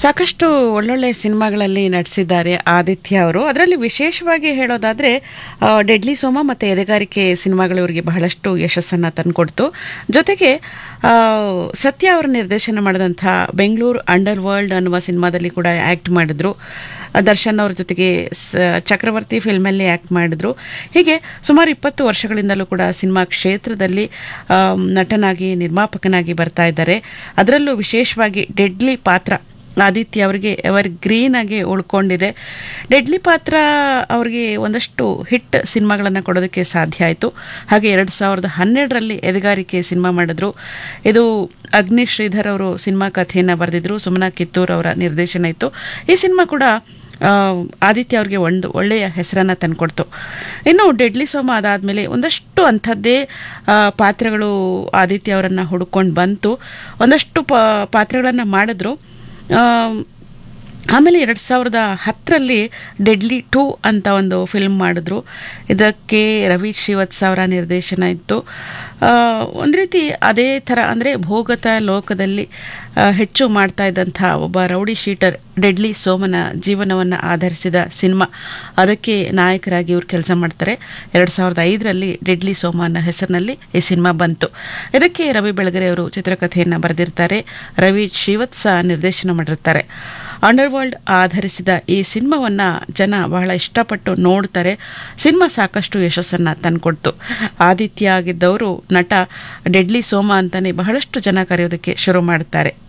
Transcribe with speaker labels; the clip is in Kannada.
Speaker 1: ಸಾಕಷ್ಟು ಒಳ್ಳೊಳ್ಳೆ ಸಿನಿಮಾಗಳಲ್ಲಿ ನಟಿಸಿದ್ದಾರೆ ಆದಿತ್ಯ ಅವರು ಅದರಲ್ಲಿ ವಿಶೇಷವಾಗಿ ಹೇಳೋದಾದರೆ ಡೆಡ್ಲಿ ಸೋಮ ಮತ್ತು ಎದೆಗಾರಿಕೆ ಸಿನಿಮಾಗಳು ಇವರಿಗೆ ಬಹಳಷ್ಟು ಯಶಸ್ಸನ್ನು ತಂದುಕೊಡ್ತು ಜೊತೆಗೆ ಆ, ಸತ್ಯ ಅವರು ನಿರ್ದೇಶನ ಮಾಡಿದಂಥ ಬೆಂಗಳೂರು ಅಂಡರ್ ವರ್ಲ್ಡ್ ಅನ್ನುವ ಸಿನಿಮಾದಲ್ಲಿ ಕೂಡ ಆ್ಯಕ್ಟ್ ಮಾಡಿದ್ರು ದರ್ಶನ್ ಅವ್ರ ಜೊತೆಗೆ ಸ- ಚಕ್ರವರ್ತಿ ಫಿಲ್ಮಲ್ಲಿ ಆ್ಯಕ್ಟ್ ಮಾಡಿದ್ರು ಹೀಗೆ ಸುಮಾರು ಇಪ್ಪತ್ತು ವರ್ಷಗಳಿಂದಲೂ ಕೂಡ ಸಿನಿಮಾ ಕ್ಷೇತ್ರದಲ್ಲಿ ಆಮ್, ನಟನಾಗಿ ನಿರ್ಮಾಪಕನಾಗಿ ಬರ್ತಾ ಇದ್ದಾರೆ ಅದರಲ್ಲೂ ವಿಶೇಷವಾಗಿ ಡೆಡ್ಲಿ ಪಾತ್ರ ಆದಿತ್ಯ ಅವರಿಗೆ ಎವರ್ ಗ್ರೀನ್ ಆಗಿ ಉಳ್ಕೊಂಡಿದೆ ಡೆಡ್ಲಿ ಪಾತ್ರ ಅವರಿಗೆ ಒಂದಷ್ಟು ಹಿಟ್ ಸಿನಿಮಾಗಳನ್ನು ಕೊಡೋದಕ್ಕೆ ಸಾಧ್ಯ ಆಯಿತು ಹಾಗೆ ಎರಡು ಸಾವಿರದ ಹನ್ನೆರಡರಲ್ಲಿ ಎದೆಗಾರಿಕೆ ಸಿನಿಮಾ ಮಾಡಿದ್ರು ಇದು ಅಗ್ನಿ ಶ್ರೀಧರ್ ಅವರು ಸಿನಿಮಾ ಕಥೆಯನ್ನು ಬರೆದಿದ್ರು ಸುಮನಾ ಕಿತ್ತೂರ್ ಅವರ ನಿರ್ದೇಶನ ಇತ್ತು ಈ ಸಿನಿಮಾ ಕೂಡ ಆ, ಆದಿತ್ಯ ಅವ್ರಿಗೆ ಒಂದು ಒಳ್ಳೆಯ ಹೆಸರನ್ನು ತಂದುಕೊಡ್ತು ಇನ್ನು ಡೆಡ್ಲಿ ಸೋಮ ಅದಾದಮೇಲೆ ಒಂದಷ್ಟು ಅಂಥದ್ದೇ ಆ, ಪಾತ್ರಗಳು ಆದಿತ್ಯ ಅವರನ್ನು ಹುಡುಕೊಂಡು ಬಂತು ಒಂದಷ್ಟು ಪ ಪಾತ್ರಗಳನ್ನು ಮಾಡಿದ್ರು ಆ, ಆಮೇಲೆ ಎರಡು ಸಾವಿರದ ಹತ್ತರಲ್ಲಿ ಡೆಡ್ಲಿ ಟೂ ಅಂತ ಒಂದು ಫಿಲ್ಮ್ ಮಾಡಿದ್ರು ಇದಕ್ಕೆ ರವಿ ಶ್ರೀವತ್ಸ ಅವರ ನಿರ್ದೇಶನ ಇತ್ತು ಆ, ಒಂದು ರೀತಿ ಅದೇ ಥರ ಅಂದರೆ ಭೋಗತ ಲೋಕದಲ್ಲಿ ಆ, ಹೆಚ್ಚು ಮಾಡ್ತಾ ಇದ್ದಂಥ ಒಬ್ಬ ರೌಡಿ ಶೀಟರ್ ಡೆಡ್ಲಿ ಸೋಮನ ಜೀವನವನ್ನು ಆಧರಿಸಿದ ಸಿನಿಮಾ ಅದಕ್ಕೆ ನಾಯಕರಾಗಿ ಇವರು ಕೆಲಸ ಮಾಡ್ತಾರೆ ಎರಡು ಸಾವಿರದ ಐದರಲ್ಲಿ ಡೆಡ್ಲಿ ಸೋಮ ಅನ್ನೋ ಹೆಸರಿನಲ್ಲಿ ಈ ಸಿನಿಮಾ ಬಂತು ಇದಕ್ಕೆ ರವಿ ಬೆಳಗೆರೆ ಅವರು ಚಿತ್ರಕಥೆಯನ್ನು ಬರೆದಿರ್ತಾರೆ ರವಿ ಶ್ರೀವತ್ಸ ನಿರ್ದೇಶನ ಮಾಡಿರ್ತಾರೆ ಅಂಡರ್ ವರ್ಲ್ಡ್ ಆಧರಿಸಿದ ಈ ಸಿನಿಮಾವನ್ನ ಜನ ಬಹಳ ಇಷ್ಟಪಟ್ಟು ನೋಡ್ತಾರೆ ಸಿನಿಮಾ ಸಾಕಷ್ಟು ಯಶಸ್ಸನ್ನ ತಂದ್ಕೊಡ್ತು ಆದಿತ್ಯ ಆಗಿದ್ದವರು ನಟ ಡೆಡ್ಲಿ ಸೋಮ ಅಂತಾನೆ ಬಹಳಷ್ಟು ಜನ ಕರೆಯೋದಕ್ಕೆ ಶುರು ಮಾಡ್ತಾರೆ